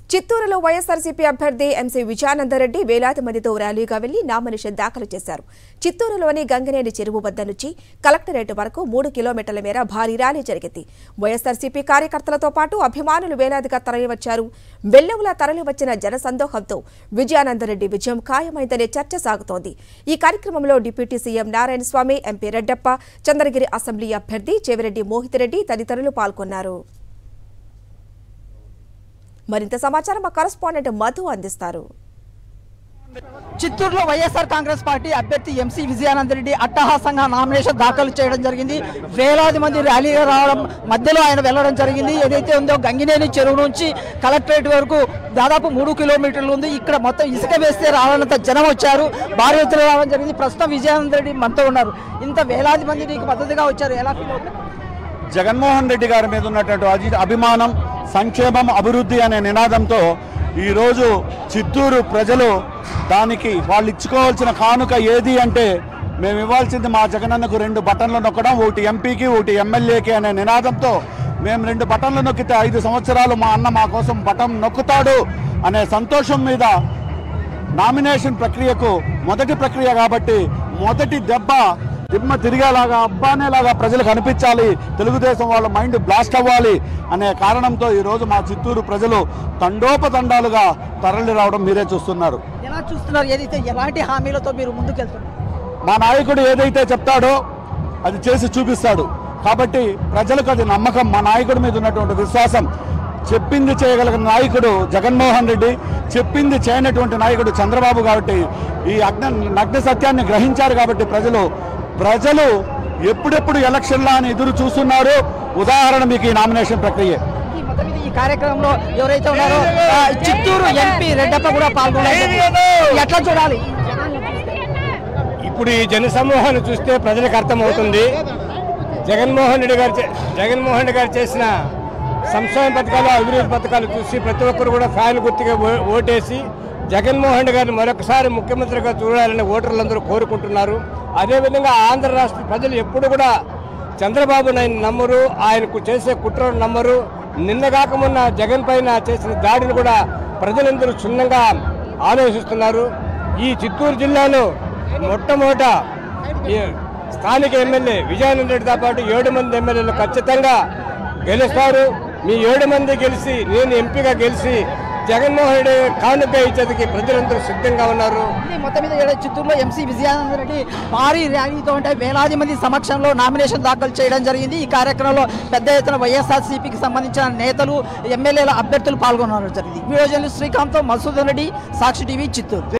చిత్తూరులో వైఎస్ఆర్సీపీ అభ్యర్థి ఎంసీ విజయానందరెడ్డి వేలాది మందితో ర్యాలీగా వెళ్లి నామినేషన్ దాఖలు చేశారు చిత్తూరులోని గంగనేని చెరువు వద్ద నుంచి కలెక్టరేట్ వరకు మూడు కిలోమీటర్ల మేర భారీ ర్యాలీ జరిగింది వైఎస్ఆర్సీపీ కార్యకర్తలతో పాటు అభిమానులు వేలాదిగా తరలివచ్చారు వెల్లెవులా తరలివచ్చిన జనసందోహంతో విజయానందరెడ్డి విజయం ఖాయమైందనే చర్చ సాగుతోంది ఈ కార్యక్రమంలో deputy CM Narayana Swamy MP Reddappa Chandragiri assembly అభ్యర్థి చెవిరెడ్డి మోహితిరెడ్డి తదితరులు పాల్గొన్నారు మరింత సమాచారం మా కరస్పాండెంట్ మధు అందిస్తారు చిత్తూరులో వైఎస్ఆర్ కాంగ్రెస్ పార్టీ అభ్యర్థి ఎంసీ విజయానంద రెడ్డి అట్టహాసంగా నామినేషన్ దాఖలు చేయడం జరిగింది వేలాది మంది ర్యాలీగా రావడం మధ్యలో ఆయన వెళ్ళడం జరిగింది ఏదైతే ఉందో గంగినేని చెరువు నుంచి కలెక్టరేట్ వరకు దాదాపు మూడు కిలోమీటర్లు ఉంది ఇక్కడ మొత్తం ఇసుక వేస్తే రావాలంత జనం వచ్చారు భారీ ఎత్తున రావడం జరిగింది ప్రస్తుతం విజయానంద రెడ్డి మనతో ఉన్నారు ఇంత వేలాది మంది నీకు మద్దతుగా వచ్చారు ఎలా ఫీల్ అవుతారు జగన్మోహన్ రెడ్డి గారి మీద ఉన్నటువంటి అజి- అభిమానం సంక్షేమం అభివృద్ధి అనే నినాదంతో ఈరోజు చిత్తూరు ప్రజలు దానికి వాళ్ళు ఇచ్చుకోవాల్సిన కానుక ఏది అంటే మేము ఇవ్వాల్సింది మా జగనన్నకు రెండు బటన్లు నొక్కడం ఒకటి ఎంపీకి ఒకటి ఎమ్మెల్యేకి అనే నినాదంతో మేము రెండు బటన్లు నొక్కితే ఐదు సంవత్సరాలు మా అన్న మా కోసం బటన్ నొక్కుతాడు అనే సంతోషం మీద నామినేషన్ ప్రక్రియకు మొదటి ప్రక్రియ కాబట్టి మొదటి దెబ్బ దిమ్మ తిరిగేలాగా అబ్బానేలాగా ప్రజలకు అనిపించాలి తెలుగుదేశం వాళ్ళ మైండ్ బ్లాస్ట్ అవ్వాలి అనే కారణంతో ఈరోజు మా చిత్తూరు ప్రజలు తండోపతండాలుగా తరలి రావడం మీరే చూస్తున్నారు ఎలా చూస్తున్నారు ఏదైతే ఎలాంటి హామీలతో మీరు ముందుకెళ్తున్నారు మా నాయకుడు ఏదైతే చెప్తాడో అది చేసి చూపిస్తాడు కాబట్టి ప్రజలకు అది నమ్మకం మా నాయకుడి మీద ఉన్నటువంటి విశ్వాసం చెప్పింది చేయగలిగిన నాయకుడు జగన్మోహన్ రెడ్డి చెప్పింది చేయనటువంటి నాయకుడు చంద్రబాబు కాబట్టి ఈ అగ్న నగ్న సత్యాన్ని గ్రహించారు కాబట్టి ప్రజలు ప్రజలు ఎప్పుడెప్పుడు ఎలక్షన్లా అని ఎదురు చూస్తున్నారు ఉదాహరణ మీకు ఈ నామినేషన్ ప్రక్రియ ఈ మొత్తం మీద ఈ కార్యక్రమంలో ఎవరైతే ఉన్నారో ఆ, చిత్తూరు ఎంపీ రెడ్డప్ప కూడా పాల్గొన్నారు ఎట్లా చూడాలి ఇప్పుడు ఈ జనసమూహాన్ని చూస్తే ప్రజలకు అర్థమవుతుంది జగన్మోహన్ రెడ్డి గారు చే- జగన్మోహన్ రెడ్డి గారు చేసిన సంక్షేమ పథకాలు అభివృద్ధి పథకాలు చూసి ప్రతి ఒక్కరు కూడా ఫ్యాన్ గుర్తుగా ఓ- ఓటేసి జగన్మోహన్ రెడ్డి గారిని మరొకసారి ముఖ్యమంత్రిగా చూడాలని ఓటర్లందరూ కోరుకుంటున్నారు అదేవిధంగా ఆంధ్ర రాష్ట్ర ప్రజలు ఎప్పుడు కూడా చంద్రబాబు నాయుడు నమ్మరు ఆయనకు చేసే కుట్రను నమ్మరు నిన్నగాక మొన్న జగన్ పైన చేసిన దాడిని కూడా ప్రజలందరూ క్షుణ్ణంగా ఆలోచిస్తున్నారు ఈ చిత్తూరు జిల్లాలో మొట్టమొదట ఈ స్థానిక ఎమ్మెల్యే విజయానంద రెడ్డితో పాటు ఏడు మంది ఎమ్మెల్యేలు ఖచ్చితంగా గెలుస్తారు మీ ఏడు మంది గెలిచి నేను ఎంపీగా గెలిచి జగన్మోహన్ రెడ్డి కానుక ఇచ్చేందుకు ప్రజలందరూ సిద్ధంగా ఉన్నారు ఈ మొత్తం మీద ఈడ చిత్తూరులో ఎంసీ విజయానంద రెడ్డి భారీ ర్యాలీతో అంటే వేలాది మంది సమక్షంలో నామినేషన్ దాఖలు చేయడం జరిగింది ఈ కార్యక్రమంలో పెద్ద ఎత్తున వైఎస్ఆర్సీపీకి సంబంధించిన నేతలు ఎమ్మెల్యేల అభ్యర్థులు పాల్గొనడం జరిగింది video journalist Srikanth Masudan Reddy Sakshi TV Chittoor